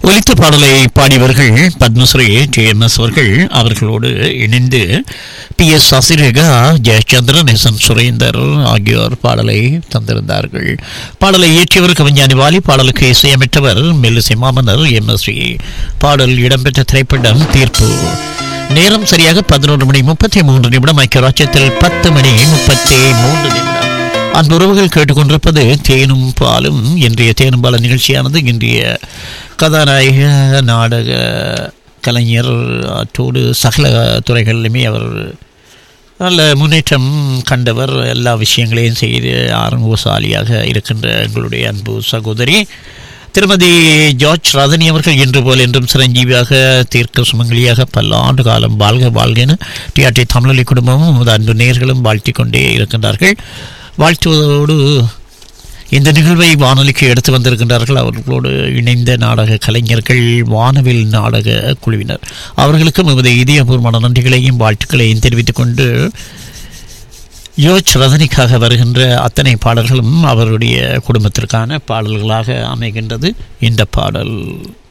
ஒலித்த பாடலை பாடியவர்கள் பத்மஸ்ரீ டி எம் எஸ் அவர்கள் அவர்களோடு இணைந்து P S Sasirekha Jayachandran S N Surendar ஆகியோர் பாடலை தந்திருந்தார்கள் பாடலை இயற்றியவர் கவிஞானி வாலி பாடலுக்கு இசையமைத்தவர் மெல்லிசை மாமன்னர் எம் எஸ் பாடல் இடம்பெற்ற திரைப்படம் தீர்ப்பு நேரம் சரியாக பதினொன்று மணி முப்பத்தி மூன்று நிமிடம் ஐக்கியராட்சியத்தில் பத்து மணி முப்பத்தி மூன்று நிமிடம் அன்புறவுகள் கேட்டுக்கொண்டிருப்பது தேனும் பாலும் இன்றைய தேனும் பால நிகழ்ச்சியானது இன்றைய கதாநாயக நாடக கலைஞர் அத்தோடு சகல துறைகளிலுமே அவர் நல்ல முன்னேற்றம் கண்டவர் எல்லா விஷயங்களையும் செய்து ஆரம்பசாலியாக இருக்கின்ற எங்களுடைய அன்பு சகோதரி திருமதி ஜார்ஜ் ரதனி அவர்கள் இன்று போல் என்றும் சிரஞ்சீவியாக தீர்க்க சுமங்கலியாக பல ஆண்டு காலம் வாழ்க வாழ்கென டிஆர்டி தமிழொலி குடும்பமும் நமது அன்பு நேர்களும் வாழ்த்திக் கொண்டே இருக்கின்றார்கள் வாழ்த்துவதோடு இந்த நிகழ்வை வானொலிக்கு எடுத்து வந்திருக்கின்றார்கள் அவர்களோடு இணைந்த நாடக கலைஞர்கள் வானவில் நாடக குழுவினர் அவர்களுக்கும் எமது இதயபூர்வமான நன்றிகளையும் வாழ்த்துக்களையும் தெரிவித்துக் கொண்டு யோச் ரதனிக்காக வருகின்ற அத்தனை பாடல்களும் அவருடைய குடும்பத்திற்கான பாடல்களாக அமைகின்றது இந்த பாடல்